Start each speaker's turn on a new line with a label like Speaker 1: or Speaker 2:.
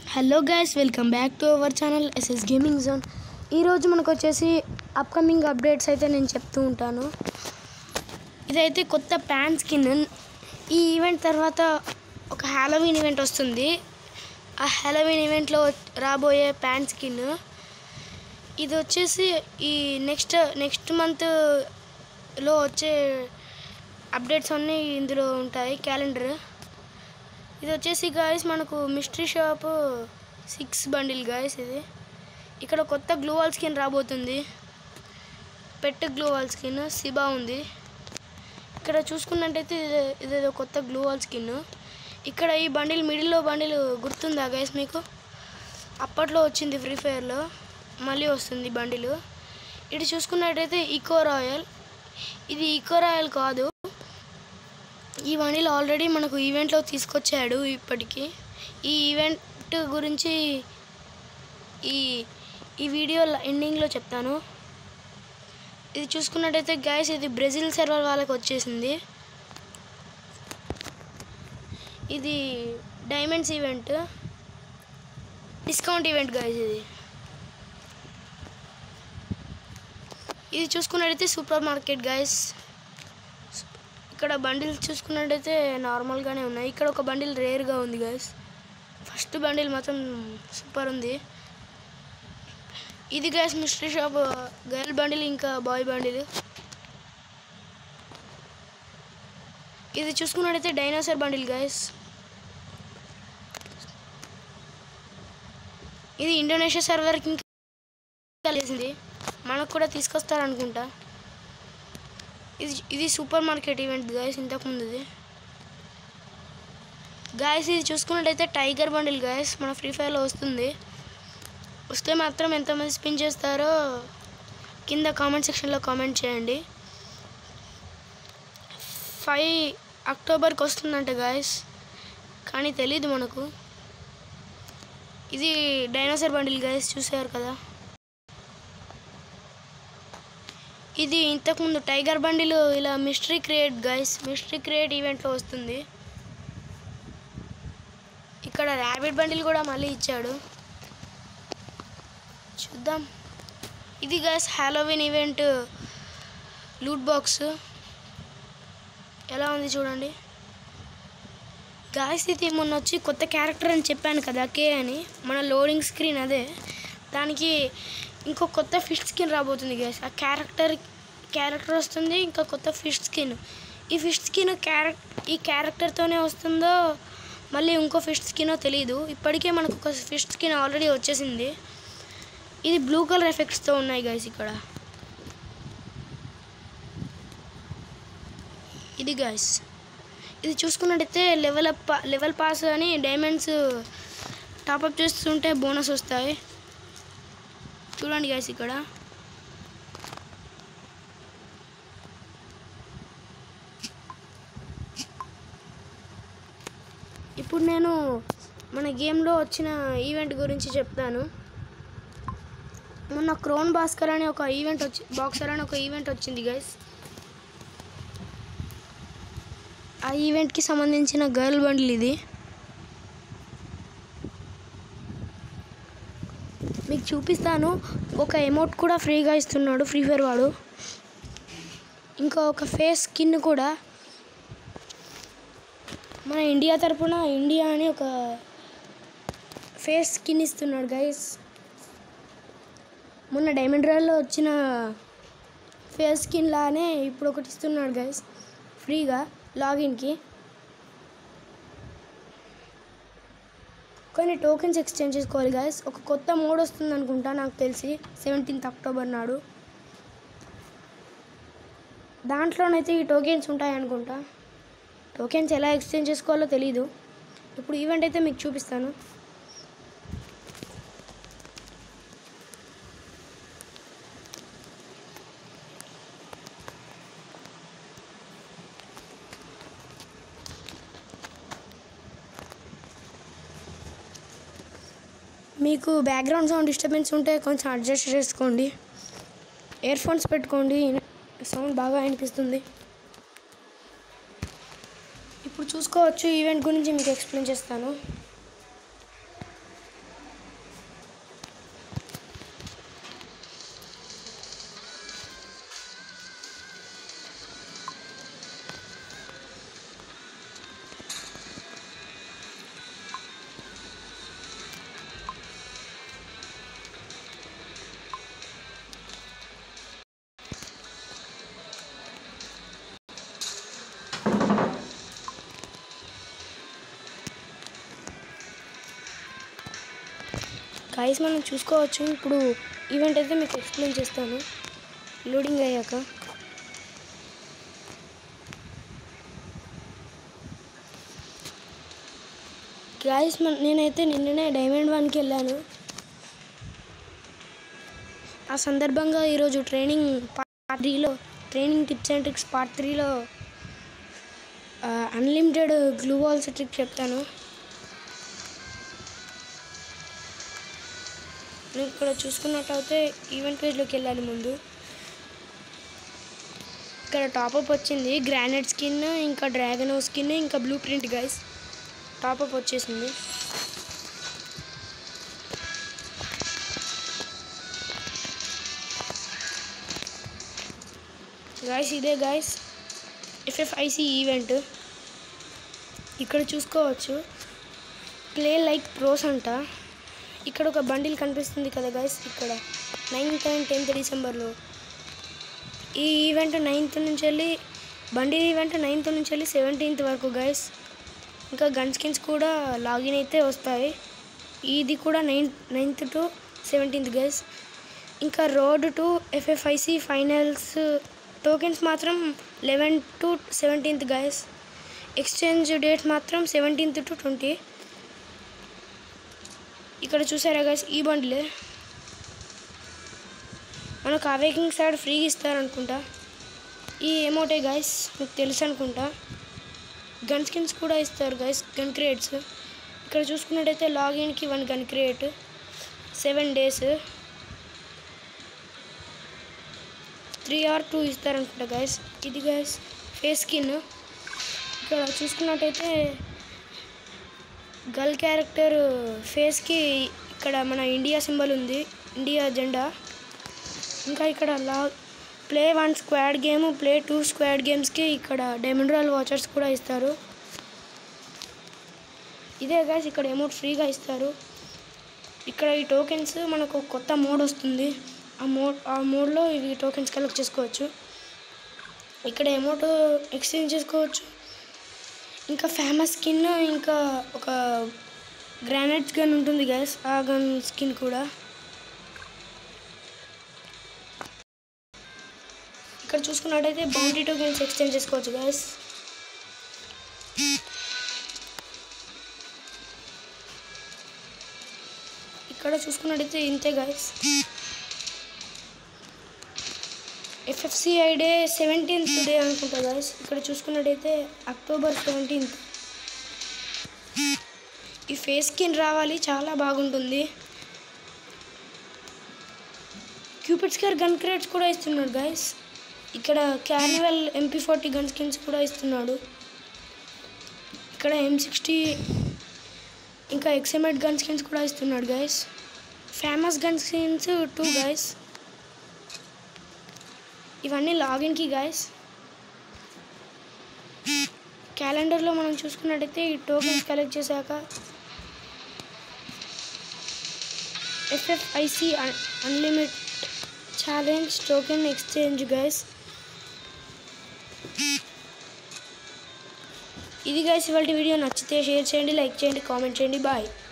Speaker 1: hello guys welcome back to our channel SS gaming zone ఈరోజు మనకు వచ్చేసి upcoming updates అయితే నేను చెప్తూ ఉంటాను ఇదైతే కొత్త ప్యాన్ స్కిన్ ఈ ఈవెంట్ తర్వాత ఒక హ్యాలోవీన్ ఈవెంట్ వస్తుంది ఆ హ్యాలోవీన్ ఈవెంట్లో రాబోయే ప్యాన్ స్కిన్ ఇది వచ్చేసి ఈ నెక్స్ట్ నెక్స్ట్ మంత్లో వచ్చే అప్డేట్స్ అన్నీ ఇందులో ఉంటాయి క్యాలెండర్ ఇది వచ్చేసి గాయస్ మనకు mystery shop six bundle guys ఇది ఇక్కడ కొత్త గ్లూవాల్ స్కిన్ రాబోతుంది పెట్ గ్లూవాల్ స్కిన్ సిబా ఉంది ఇక్కడ చూసుకున్నట్టయితే ఇది ఇదేదో కొత్త గ్లూవాల్ స్కిన్ ఇక్కడ ఈ బండిల్ మిడిల్లో బండిల్ గుర్తుందా గైస్ మీకు అప్పట్లో వచ్చింది ఫ్రీ ఫైర్లో మళ్ళీ వస్తుంది బండిలు ఇటు చూసుకున్నట్టయితే ఈకో రాయల్ ఇది ఈకో రాయల్ కాదు ఈ బండిల్ ఆల్రెడీ మనకు ఈవెంట్లో తీసుకొచ్చాడు ఇప్పటికి ఈ ఈవెంట్ గురించి ఈ ఈ వీడియో ఎండింగ్లో చెప్తాను ఇది చూసుకున్నట్టయితే గ్యాస్ ఇది బ్రెజిల్ సర్వర్ వాళ్ళకి వచ్చేసింది ఇది diamonds event discount event guys ఇది ఇది చూసుకున్నట్టయితే సూపర్ మార్కెట్ గాయస్ ఇక్కడ బండిల్ చూసుకున్నట్టయితే నార్మల్గానే ఉన్నాయి ఇక్కడ ఒక బండిల్ రేర్గా ఉంది గాయస్ ఫస్ట్ బండిల్ మాత్రం సూపర్ ఉంది ఇది guys mystery shop girl bundle ఇంకా బాయ్ బండిల్ ఇది చూసుకున్నట్టయితే డైనోసార్ బండిల్ గాయస్ ఇది ఇండోనేషియా సర్వర్కి ఇంకా లేసింది మనకు కూడా తీసుకొస్తారనుకుంటా ఇది ఇది సూపర్ మార్కెట్ ఈవెంట్ గాయస్ ఇంతకుముందుది గాయస్ ఇది చూసుకున్నట్టయితే టైగర్ బండిల్ గాయస్ మన ఫ్రీ ఫైర్లో వస్తుంది వస్తే మాత్రం ఎంతమంది స్పిన్ చేస్తారో కింద కామెంట్ సెక్షన్లో కామెంట్ చేయండి ఫైవ్ అక్టోబర్కి వస్తుందంట గాయస్ కానీ తెలీదు మనకు ఇది డైనోసార్ బండిల్ గాయస్ చూసారు కదా ఇది ఇంతకుముందు టైగర్ బండిలు ఇలా mystery create guys mystery create ఈవెంట్లో వస్తుంది ఇక్కడ ర్యాబిట్ బండిల్ కూడా మళ్ళీ ఇచ్చాడు చూద్దాం ఇది guys Halloween event loot box ఎలా ఉంది చూడండి గాయస్ ఇది మొన్న వచ్చి కొత్త క్యారెక్టర్ అని చెప్పాను కదా కే అని మన లోడింగ్ స్క్రీన్ అదే దానికి ఇంకో కొత్త ఫిష్ స్కిన్ రాబోతుంది గైస్ ఆ క్యారెక్టర్ క్యారెక్టర్ వస్తుంది ఇంకా కొత్త ఫిష్ స్కిన్ ఈ ఫిష్ స్కిన్ క్యారెక్ ఈ క్యారెక్టర్తోనే వస్తుందో మళ్ళీ ఇంకో ఫిష్ స్కినో తెలియదు ఇప్పటికే మనకు ఒక ఫిష్ స్కిన్ ఆల్రెడీ వచ్చేసింది ఇది బ్లూ కలర్ ఎఫెక్ట్స్తో ఉన్నాయి గైస్ ఇక్కడ ఇది గైస్ ఇది చూసుకున్నట్టయితే లెవెల్ అప్ లెవెల్ పాస్ అని డైమండ్స్ టాప్అప్ చేస్తుంటే బోనస్ వస్తాయి చూడండి గైస్ ఇక్కడ ఇప్పుడు నేను మన గేమ్లో వచ్చిన ఈవెంట్ గురించి చెప్తాను మొన్న క్రోన్ భాస్కర్ అనే ఒక ఈవెంట్ వచ్చి బాక్సర్ అనే ఒక ఈవెంట్ వచ్చింది గైస్ ఆ ఈవెంట్కి సంబంధించిన గర్ల్ బండిల్ ఇది మీకు చూపిస్తాను ఒక ఎమౌంట్ కూడా ఫ్రీగా ఇస్తున్నాడు ఫ్రీ ఫైర్ వాడు ఇంకా ఒక ఫేస్ స్కిన్ కూడా మన ఇండియా తరపున ఇండియా అని ఒక ఫేస్ స్కిన్ ఇస్తున్నాడు గైస్ మొన్న డైమండ్ రాయల్లో వచ్చిన ఫేస్ స్కిన్ లానే ఇప్పుడు ఒకటి ఇస్తున్నాడు గైస్ ఫ్రీగా లాగిన్కి కొన్ని టోకెన్స్ ఎక్స్చేంజ్ చేసుకోవాలి గాయస్ ఒక కొత్త మోడ్ వస్తుంది అనుకుంటా నాకు తెలిసి సెవెంటీన్త్ అక్టోబర్ నాడు దాంట్లోనైతే ఈ టోకెన్స్ ఉంటాయి అనుకుంటా టోకెన్స్ ఎలా ఎక్స్చేంజ్ చేసుకోవాలో తెలీదు ఇప్పుడు ఈవెంట్ అయితే మీకు చూపిస్తాను మీకు బ్యాక్గ్రౌండ్ సౌండ్ డిస్టర్బెన్స్ ఉంటే కొంచెం అడ్జస్ట్ చేసుకోండి ఇయర్ ఫోన్స్ పెట్టుకోండి సౌండ్ బాగా అనిపిస్తుంది ఇప్పుడు చూసుకోవచ్చు ఈవెంట్ గురించి మీకు ఎక్స్ప్లెయిన్ చేస్తాను గాయస్ మనం చూసుకోవచ్చు ఇప్పుడు ఈవెంట్ అయితే మీకు ఎక్స్ప్లెయిన్ చేస్తాను లోడింగ్ అయ్యాక గాయస్ మన నేనైతే నిన్ననే డైమండ్ వన్కి వెళ్ళాను ఆ సందర్భంగా ఈరోజు ట్రైనింగ్ పార్ట్ త్రీలో training tips and tricks part త్రీలో అన్లిమిటెడ్ గ్లూ వాల్స్ ట్రిక్ చెప్తాను నువ్వు ఇక్కడ చూసుకున్నట్టయితే ఈవెంట్ పేజ్లోకి వెళ్ళాలి ముందు ఇక్కడ టాపప్ వచ్చింది గ్రానైట్ స్కిన్ ఇంకా డ్రాగన్ స్కిన్ ఇంకా బ్లూ ప్రింట్ గైస్ టాపప్ వచ్చేసింది గాయస్ ఇదే గాయస్ ఎఫ్ఎఫ్ఐసి ఈవెంట్ ఇక్కడ చూసుకోవచ్చు ప్లే లైక్ ప్రోస్ అంట ఇక్కడ ఒక బండిల్ కనిపిస్తుంది కదా గైస్ ఇక్కడ నైన్త్ అండ్ టెన్త్ డిసెంబర్లో ఈ ఈవెంట్ నైన్త్ నుంచి వెళ్ళి బండి ఈవెంట్ నైన్త్ నుంచి వెళ్ళి సెవెంటీన్త్ వరకు గైస్ ఇంకా గన్ స్కిన్స్ కూడా లాగిన్ అయితే వస్తాయి ఇది కూడా nine ninth to seventeenth guys ఇంకా road to FFIC finals tokens మాత్రం eleven to seventeenth guys exchange date మాత్రం సెవెంటీన్త్ టు ట్వంటీ ఇక్కడ చూసారా గైస్ ఈ బండిలే మనకు అవేకింగ్ సైడ్ ఫ్రీగా ఇస్తారనుకుంటా ఈ ఎమోటే గైస్ మీకు తెలుసు అనుకుంటా గన్ స్కిన్స్ కూడా ఇస్తారు గైస్ గన్ క్రియేట్స్ ఇక్కడ చూసుకున్నట్టయితే లాగిన్కి one gun create seven days three or two ఇస్తారనుకుంటా గైస్ ఇది గైస్ ఫేస్ స్కిన్ ఇక్కడ చూసుకున్నట్టయితే గర్ల్ క్యారెక్టర్ ఫేస్కి ఇక్కడ మన ఇండియా సింబల్ ఉంది ఇండియా జెండా ఇంకా ఇక్కడ లా play one squad game play two squad గేమ్స్కి ఇక్కడ డైమండ్ రాయల్ వాచర్స్ కూడా ఇస్తారు ఇదే గాయస్ ఇక్కడ అమౌంట్ ఫ్రీగా ఇస్తారు ఇక్కడ ఈ టోకెన్స్ మనకు కొత్త మోడ్ వస్తుంది ఆ మోడ్ ఆ మోడ్లో ఇవి టోకెన్స్ కలెక్ట్ చేసుకోవచ్చు ఇక్కడ అమౌంట్ ఎక్స్చేంజ్ చేసుకోవచ్చు ఇంకా ఫేమస్ స్కిన్ ఇంకా ఒక గ్రానైట్ గన్ ఉంటుంది గ్యాస్ ఆ గన్ స్కిన్ కూడా ఇక్కడ చూసుకున్నట్టయితే బౌండరీ టోకెన్స్ ఎక్స్చేంజ్ చేసుకోవచ్చు గ్యాస్ ఇక్కడ చూసుకున్నట్టయితే ఇంతే guys FFCI day seventeenth day అనుకుంటా గాయస్ ఇక్కడ చూసుకున్నట్టయితే అక్టోబర్ సెవెంటీన్త్ ఈ ఫేస్ స్కిన్ రావాలి చాలా బాగుంటుంది క్యూపిడ్ స్కేర్ గన్ క్రేట్స్ కూడా ఇస్తున్నాడు గాయస్ ఇక్కడ carnival MP forty gun skins కూడా ఇస్తున్నాడు ఇక్కడ ఎం సిక్స్టీ ఇంకా ఎక్స్ఎంఎడ్ గన్ స్కిన్స్ కూడా ఇస్తున్నాడు guys famous gun skins too guys ఇవన్నీ లాగిన్కి గైస్ క్యాలెండర్లో మనం చూసుకున్నట్టయితే ఈ టోకెన్స్ కలెక్ట్ చేశాక FFIC unlimited challenge token exchange guys ఇది గైస్ ఇవాళ వీడియో నచ్చితే షేర్ చేయండి లైక్ చేయండి కామెంట్ చేయండి బాయ్